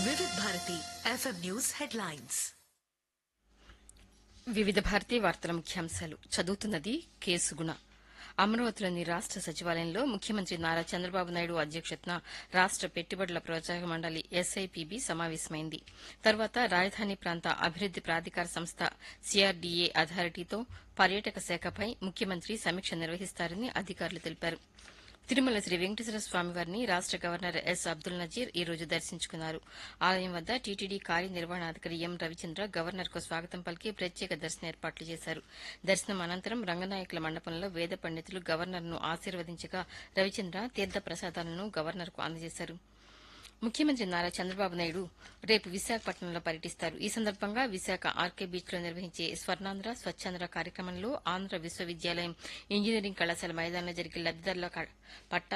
వివిధ Bharati FM news headlines వివిధ భారతీ వార్తల ముఖ్యాంశాలు చదువుతున్నది కేసుగుణ అమరావతిలోని రాష్ట సచివాలయంలో ముఖ్యమంత్రి నారా చంద్రబాబు నాయుడు అధ్యక్షతన రాష్ట పెట్టుబడుల ప్రోత్సాహక మండలి ఎస్ఐపిబి సమావేశమైంది తర్వాత రాజధాని ప్రాంత అభివృద్ది ప్రాధికార సంస్థ సిఆర్డీఏ అథారిటీతో పర్యాటక శాఖపై ముఖ్యమంత్రి సమీక్ష నిర్వహిస్తారని అధికారులు తెలిపారు తిరుమల శ్రీ వెంకటేశ్వర స్వామివారిని రాష్ట గవర్నర్ ఎస్ అబ్దుల్ నజీర్ ఈ రోజు దర్శించుకున్నారు ఆలయం వద్ద టీటీడీ కార్యనిర్వహణాధికారి ఎం రవిచంద్ర గవర్నర్ కు స్వాగతం పలికి ప్రత్యేక దర్శన ఏర్పాట్లు చేశారు దర్శనం అనంతరం రంగనాయకుల మండపంలో వేద పండితులు గవర్నర్ ను ఆశీర్వదించగా రవిచంద్ర తీర్థ ప్రసాదాలను గవర్నర్ కు అందజేశారు ముఖ్యమంత్రి నారా చంద్రబాబు నాయుడు రేపు విశాఖపట్నంలో పర్యటిస్తారు ఈ సందర్భంగా విశాఖ ఆర్కే బీచ్ లో నిర్వహించే స్వర్ణాంధ్ర స్వచ్ఛాంధ్ర కార్యక్రమంలో ఆంధ్ర విశ్వవిద్యాలయం ఇంజనీరింగ్ కళాశాల మైదానంలో జరిగే లబ్దిదారుల క- పట్టా